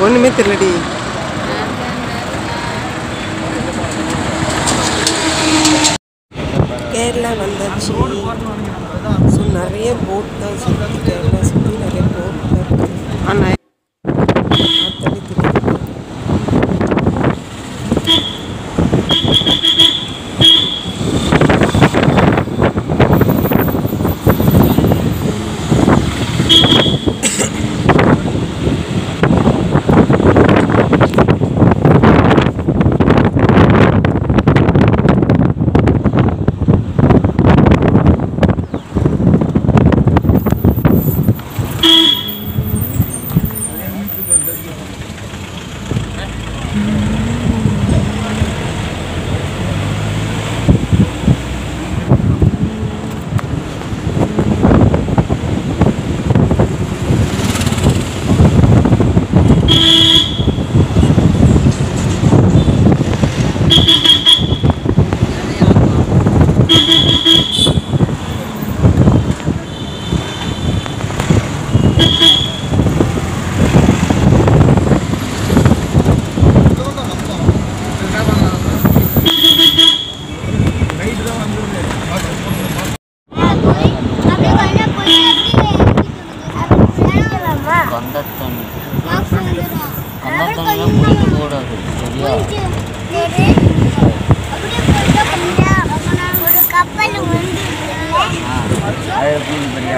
ஒன்றுமே தெரியலடி கேரளா வந்தாச்சு ஸோ நிறைய போட் தான் சுற்றி கேரளா சுற்றி நிறைய போட் தான் இருக்குது ஆனால் ஆத்தடி தெரியுது கண்டத்தண்ணி கண்டத்தண்ணியில் குளிக்கக்கூடாது சரியா ஒரு கப்பல் வந்து அது எப்படி சரியா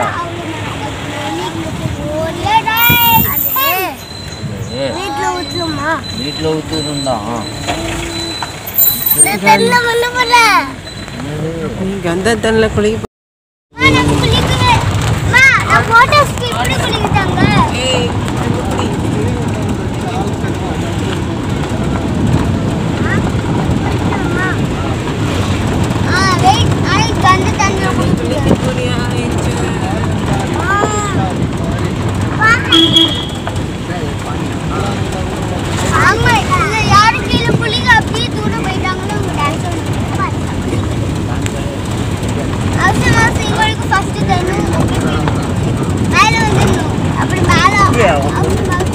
வீட்டுல ஊற்றுமா வீட்டில் ஊற்றுருந்தான் தெரியல பண்ண போல கந்த தண்ணில் குளிக்க நான் குளிக்கிறேன் அம்மா, நான் photos-க்கு எப்படி குளிக்கிட்டாங்க ஆ, wait. ஆ, கந்த தண்ணியில குளிக்கிறேன். ஆமா இல்ல யாரு கீழே புலிங்க அப்படியே தூர போயிட்டாங்கன்னு உங்க டான்ஸ் அவசரம் அவசரம் இவங்களுக்கு ஃபர்ஸ்ட் தரணும் மேல வந்துடணும் அப்படி மேல அவசரம் அவசரம்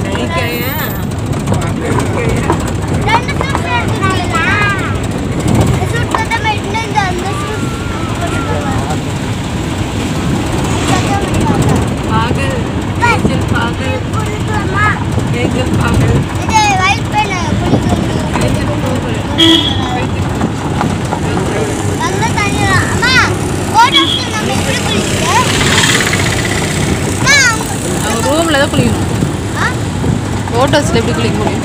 ரெண்டு சூட் எடுத்துனாங்களா சூட் கட்ட மாட்டேன்னு இந்த அந்த சூட் பாகல் ஏஞ்சல் பாகல் குளிக்கலாமா ஏஞ்சல் பாகல் இது ஒயிட் பென் குளிக்கணும் ஏஞ்சல் பாகல் நல்ல தண்ணி தான். அம்மா போட்டோஸ்க்கு நம்ம எப்படி குளிக்கிறது அம்மா அவங்க ரூமில் தான் குளிக்கணும் ஆ ஃபோட்டோஸில் எப்படி குளிக்க முடியும்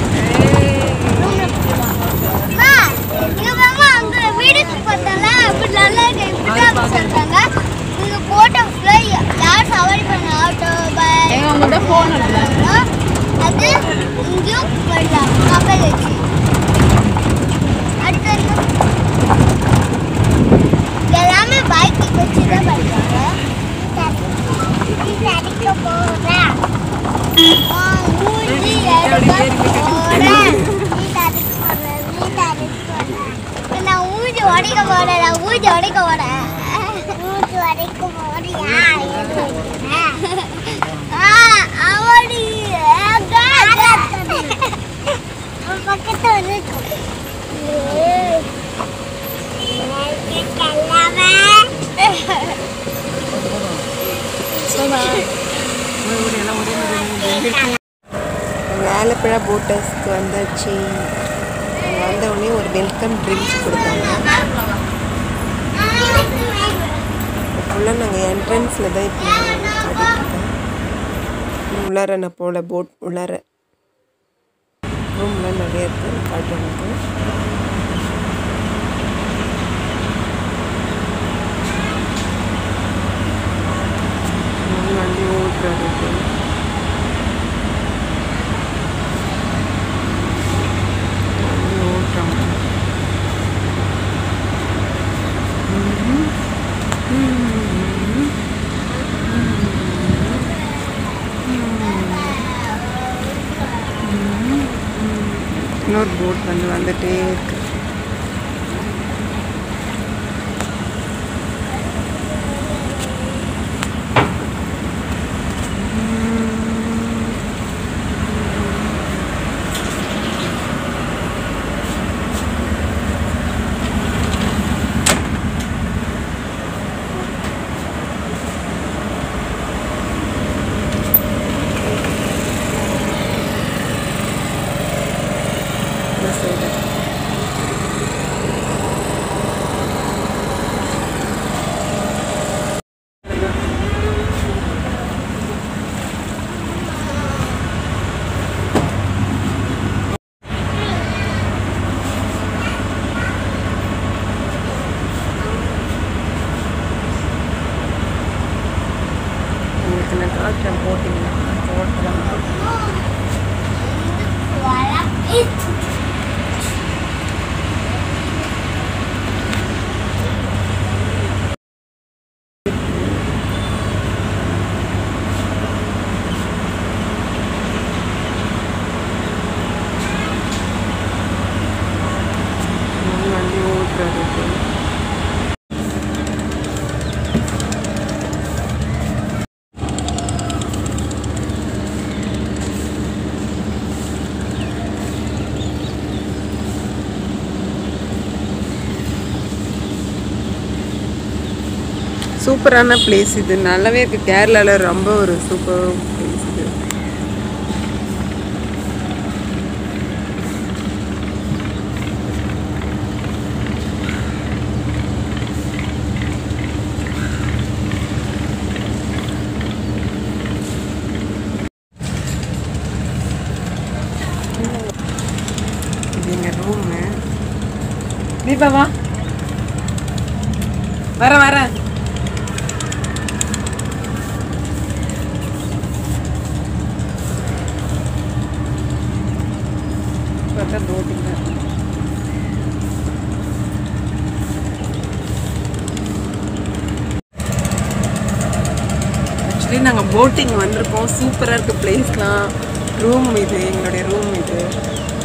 அம்மா, இங்க பாரும்மா, அங்க வீடுக்கு பார்த்தோம்ல, அப்படி நல்லா இருக்கு. இப்படிதான் அப்படி சொல்றாங்க. இங்க photos-ல யா- யார் சவாரி பண்ண auto, bike, எங்க உங்கள்கிட்ட ஃபோன் இல்லை அது இங்கேயும் பண்ணலாம், கப்பல் வச்சு. அடுத்து என்ன? எல்லாமே bike வச்சு தான் பண்றாங்க. ஆ, ஊசி எடுக்க போறேன். நான் ஊசி உடைக்க போறேன் நான் ஊசி உடைக்க போறேன் ஊசி உடைக்க போறியா அவடி பக்கத்து வந்து அங்கே ஆலப்புழா போட்டர்ஸ்க்கு வந்தாச்சு அங்க வந்த உடனே ஒரு வெல்கம் ட்ரிங்க்ஸ் கொடுத்தாங்க ஃபுல்லாக நாங்கள் என்ட்ரன்ஸில் தான் இப்போ காட்டிகிட்ருக்கோம் உள்ளார நான் போல போட் உள்ளார ரூம்லாம் நிறைய இருக்குது காட்டுறதுக்கு வண்டி ஓட்டுறது வண்டி ஓட்டுறாங்க இன்னொரு போட் வந்து வந்துட்டே இருக்கு சூப்பரான பிளேஸ் இது நல்லாவே இருக்கு கேரளாவில் ரொம்ப ஒரு சூப்பர் பிளேஸ் இது இது எங்கள் ரூமு தீபா வா வர வர பார்த்தா போட்டிங் தான் ஆக்சுவலி நாங்கள் போட்டிங் வந்திருக்கோம் சூப்பராக இருக்குது பிளேஸ்லாம் ரூம் இது எங்களுடைய ரூம் இது